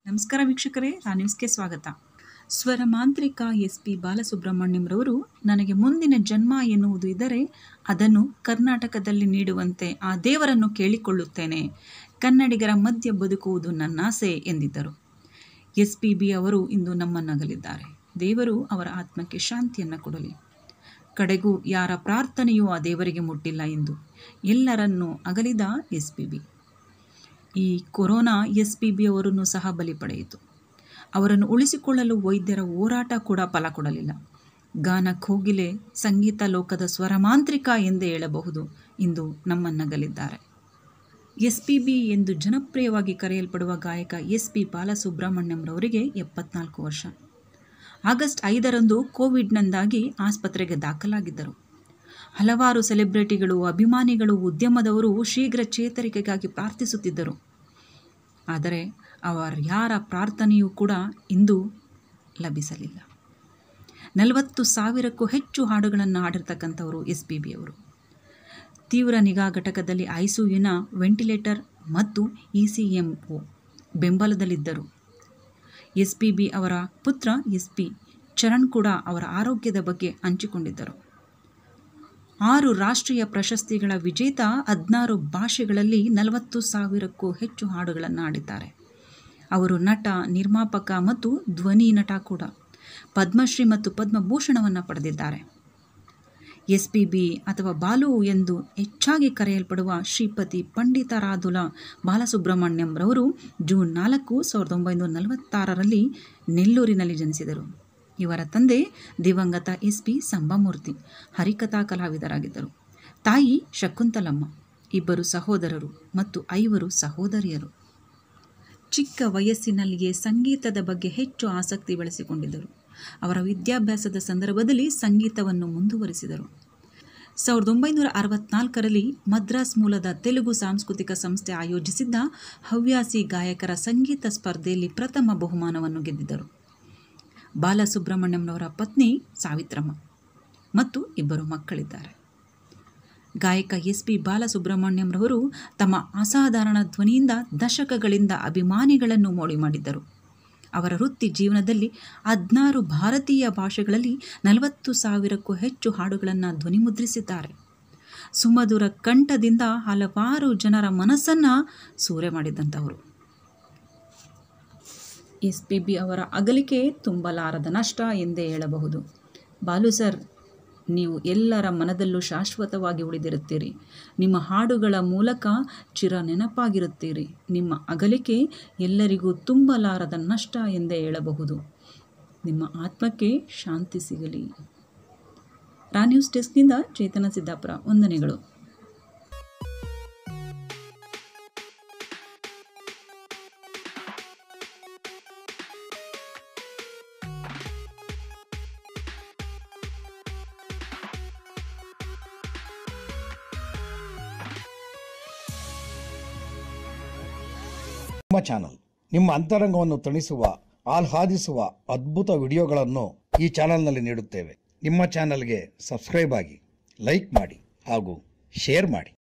ನಮಸ್ಕಾರ ವೀಕ್ಷಕರೇ ರಾ ನ್ಯೂಸ್ಗೆ ಸ್ವಾಗತ ಸ್ವರ ಮಾಂತ್ರಿಕ ಎಸ್ ಪಿ ಬಾಲಸುಬ್ರಹ್ಮಣ್ಯಂರವರು ನನಗೆ ಮುಂದಿನ ಜನ್ಮ ಎನ್ನುವುದು ಇದ್ದರೆ ಅದನ್ನು ಕರ್ನಾಟಕದಲ್ಲಿ ನೀಡುವಂತೆ ಆ ದೇವರನ್ನು ಕೇಳಿಕೊಳ್ಳುತ್ತೇನೆ ಕನ್ನಡಿಗರ ಮಧ್ಯೆ ಬದುಕುವುದು ನನ್ನಾಸೆ ಎಂದಿದ್ದರು ಎಸ್ ಪಿ ಬಿ ಅವರು ಇಂದು ನಮ್ಮನ್ನಗಲಿದ್ದಾರೆ ದೇವರು ಅವರ ಆತ್ಮಕ್ಕೆ ಶಾಂತಿಯನ್ನು ಕೊಡಲಿ ಕಡೆಗೂ ಯಾರ ಪ್ರಾರ್ಥನೆಯೂ ಆ ದೇವರಿಗೆ ಮುಟ್ಟಿಲ್ಲ ಎಂದು ಎಲ್ಲರನ್ನೂ ಅಗಲಿದ ಎಸ್ ಪಿ ಬಿ ಈ ಕೊರೋನಾ ಎಸ್ ಪಿ ಬಿ ಅವರನ್ನು ಸಹ ಬಲಿ ಪಡೆಯಿತು ಅವರನ್ನು ಉಳಿಸಿಕೊಳ್ಳಲು ವೈದ್ಯರ ಹೋರಾಟ ಕೂಡ ಫಲ ಕೊಡಲಿಲ್ಲ ಗಾನ ಕೋಗಿಲೆ ಸಂಗೀತ ಲೋಕದ ಸ್ವರಮಾಂತ್ರಿಕ ಎಂದೇ ಹೇಳಬಹುದು ಇಂದು ನಮ್ಮನ್ನಗಲಿದ್ದಾರೆ ಎಸ್ ಪಿ ಬಿ ಎಂದು ಜನಪ್ರಿಯವಾಗಿ ಕರೆಯಲ್ಪಡುವ ಗಾಯಕ ಎಸ್ ಪಿ ಬಾಲಸುಬ್ರಹ್ಮಣ್ಯಂರವರಿಗೆ ಎಪ್ಪತ್ನಾಲ್ಕು ವರ್ಷ ಆಗಸ್ಟ್ ಐದರಂದು ಕೋವಿಡ್ನಿಂದಾಗಿ ಆಸ್ಪತ್ರೆಗೆ ದಾಖಲಾಗಿದ್ದರು ಹಲವಾರು ಸೆಲೆಬ್ರಿಟಿಗಳು ಅಭಿಮಾನಿಗಳು ಉದ್ಯಮದವರು ಶೀಘ್ರ ಚೇತರಿಕೆಗಾಗಿ ಪ್ರಾರ್ಥಿಸುತ್ತಿದ್ದರು ಆದರೆ ಅವರ ಯಾರ ಪ್ರಾರ್ಥನೆಯೂ ಕೂಡ ಇಂದು ಲಭಿಸಲಿಲ್ಲ ನಲವತ್ತು ಸಾವಿರಕ್ಕೂ ಹೆಚ್ಚು ಹಾಡುಗಳನ್ನು ಹಾಡಿರ್ತಕ್ಕಂಥವರು ಎಸ್ ಪಿ ಬಿ ಅವರು ತೀವ್ರ ನಿಗಾ ಘಟಕದಲ್ಲಿ ಐಸಿಯುನ ವೆಂಟಿಲೇಟರ್ ಮತ್ತು ಇ ಸಿ ಎಂ ಒ ಬೆಂಬಲದಲ್ಲಿದ್ದರು ಎಸ್ ಪಿ ಬಿ ಅವರ ಪುತ್ರ ಎಸ್ ಪಿ ಚರಣ್ ಕೂಡ ಅವರ ಆರೋಗ್ಯದ ಬಗ್ಗೆ ಹಂಚಿಕೊಂಡಿದ್ದರು ಆರು ರಾಷ್ಟ್ರೀಯ ಪ್ರಶಸ್ತಿಗಳ ವಿಜೇತ ಹದಿನಾರು ಭಾಷೆಗಳಲ್ಲಿ ನಲವತ್ತು ಸಾವಿರಕ್ಕೂ ಹೆಚ್ಚು ಹಾಡುಗಳನ್ನು ಹಾಡಿದ್ದಾರೆ ಅವರು ನಟ ನಿರ್ಮಾಪಕ ಮತ್ತು ಧ್ವನಿ ನಟ ಕೂಡ ಪದ್ಮಶ್ರೀ ಮತ್ತು ಪದ್ಮಭೂಷಣವನ್ನು ಪಡೆದಿದ್ದಾರೆ ಎಸ್ ಪಿ ಬಿ ಅಥವಾ ಬಾಲು ಎಂದು ಹೆಚ್ಚಾಗಿ ಕರೆಯಲ್ಪಡುವ ಶ್ರೀಪತಿ ಪಂಡಿತಾರಾಧುಲ ಬಾಲಸುಬ್ರಹ್ಮಣ್ಯಂರವರು ಜೂನ್ ನಾಲ್ಕು ಸಾವಿರದ ಒಂಬೈನೂರ ನಲವತ್ತಾರರಲ್ಲಿ ನೆಲ್ಲೂರಿನಲ್ಲಿ ಜನಿಸಿದರು ಇವರ ತಂದೆ ದಿವಂಗತ ಎಸ್ ಪಿ ಸಂಬಮೂರ್ತಿ ಹರಿಕಥಾ ಕಲಾವಿದರಾಗಿದ್ದರು ತಾಯಿ ಶಕುಂತಲಮ್ಮ ಇಬ್ಬರು ಸಹೋದರರು ಮತ್ತು ಐವರು ಸಹೋದರಿಯರು ಚಿಕ್ಕ ವಯಸ್ಸಿನಲ್ಲಿಯೇ ಸಂಗೀತದ ಬಗ್ಗೆ ಹೆಚ್ಚು ಆಸಕ್ತಿ ಬೆಳೆಸಿಕೊಂಡಿದ್ದರು ಅವರ ವಿದ್ಯಾಭ್ಯಾಸದ ಸಂದರ್ಭದಲ್ಲಿ ಸಂಗೀತವನ್ನು ಮುಂದುವರಿಸಿದರು ಸಾವಿರದ ಒಂಬೈನೂರ ಅರವತ್ನಾಲ್ಕರಲ್ಲಿ ಮದ್ರಾಸ್ ಮೂಲದ ತೆಲುಗು ಸಾಂಸ್ಕೃತಿಕ ಸಂಸ್ಥೆ ಆಯೋಜಿಸಿದ್ದ ಹವ್ಯಾಸಿ ಗಾಯಕರ ಸಂಗೀತ ಸ್ಪರ್ಧೆಯಲ್ಲಿ ಪ್ರಥಮ ಬಹುಮಾನವನ್ನು ಗೆದ್ದಿದ್ದರು ಬಾಲಸುಬ್ರಹ್ಮಣ್ಯಂನವರ ಪತ್ನಿ ಸಾವಿತ್ರಮ್ಮ ಮತ್ತು ಇಬ್ಬರು ಮಕ್ಕಳಿದ್ದಾರೆ ಗಾಯಕ ಎಸ್ ಪಿ ಬಾಲಸುಬ್ರಹ್ಮಣ್ಯಂರವರು ತಮ್ಮ ಅಸಾಧಾರಣ ಧ್ವನಿಯಿಂದ ದಶಕಗಳಿಂದ ಅಭಿಮಾನಿಗಳನ್ನು ಮೋಡಿ ಮಾಡಿದ್ದರು ಅವರ ವೃತ್ತಿ ಜೀವನದಲ್ಲಿ ಹದಿನಾರು ಭಾರತೀಯ ಭಾಷೆಗಳಲ್ಲಿ ನಲವತ್ತು ಸಾವಿರಕ್ಕೂ ಹೆಚ್ಚು ಹಾಡುಗಳನ್ನು ಧ್ವನಿಮುದ್ರಿಸಿದ್ದಾರೆ ಸುಮಧುರ ಕಂಠದಿಂದ ಹಲವಾರು ಜನರ ಮನಸ್ಸನ್ನು ಸೂರೆ ಮಾಡಿದಂಥವರು ಎಸ್ ಪಿ ಬಿ ಅವರ ಅಗಲಿಕೆ ತುಂಬಲಾರದ ನಷ್ಟ ಎಂದೇ ಹೇಳಬಹುದು ಬಾಲು ಸರ್ ನೀವು ಎಲ್ಲರ ಮನದಲ್ಲೂ ಶಾಶ್ವತವಾಗಿ ಉಳಿದಿರುತ್ತೀರಿ ನಿಮ್ಮ ಹಾಡುಗಳ ಮೂಲಕ ಚಿರ ನೆನಪಾಗಿರುತ್ತೀರಿ ನಿಮ್ಮ ಅಗಲಿಕೆ ಎಲ್ಲರಿಗೂ ತುಂಬಲಾರದ ನಷ್ಟ ಎಂದೇ ಹೇಳಬಹುದು ನಿಮ್ಮ ಆತ್ಮಕ್ಕೆ ಶಾಂತಿ ಸಿಗಲಿ ರಾ ನ್ಯೂಸ್ ಡೆಸ್ಕ್ನಿಂದ ಚೇತನ ಸಿದ್ದಾಪುರ ವಂದನೆಗಳು ನಿಮ್ಮ ಚಾನಲ್ ನಿಮ್ಮ ಅಂತರಂಗವನ್ನು ತಣಿಸುವ ಆಹ್ಲಾದಿಸುವ ಅದ್ಭುತ ವಿಡಿಯೋಗಳನ್ನು ಈ ಚಾನಲ್ನಲ್ಲಿ ನೀಡುತ್ತೇವೆ ನಿಮ್ಮ ಚಾನಲ್ಗೆ ಸಬ್ಸ್ಕ್ರೈಬ್ ಆಗಿ ಲೈಕ್ ಮಾಡಿ ಹಾಗೂ ಶೇರ್ ಮಾಡಿ